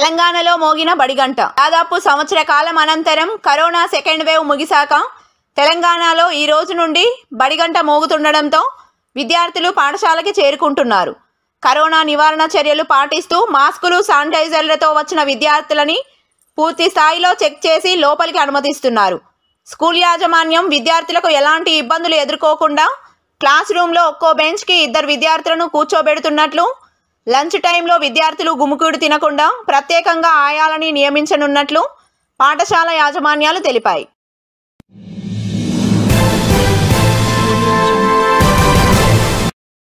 తెలంగాణలో మోగిన బడిగంట దాదాపు సంవత్సర కాలం అనంతరం కరోనా సెకండ్ వేవ్ ముగిశాక తెలంగాణలో ఈ రోజు నుండి బడిగంట మోగుతుండడంతో విద్యార్థులు పాఠశాలకి చేరుకుంటున్నారు కరోనా నివారణ చర్యలు పాటిస్తూ మాస్కులు శానిటైజర్లతో వచ్చిన విద్యార్థులని పూర్తి స్థాయిలో చెక్ చేసి లోపలికి అనుమతిస్తున్నారు స్కూల్ యాజమాన్యం విద్యార్థులకు ఎలాంటి ఇబ్బందులు ఎదుర్కోకుండా క్లాస్ రూమ్లో ఒక్కో బెంచ్కి ఇద్దరు విద్యార్థులను కూర్చోబెడుతున్నట్లు లంచ్ టైంలో విద్యార్థులు గుమికూడు తినకుండా ప్రత్యేకంగా ఆయాలని నియమించనున్నట్లు పాఠశాల యాజమాన్యాలు తెలిపాయి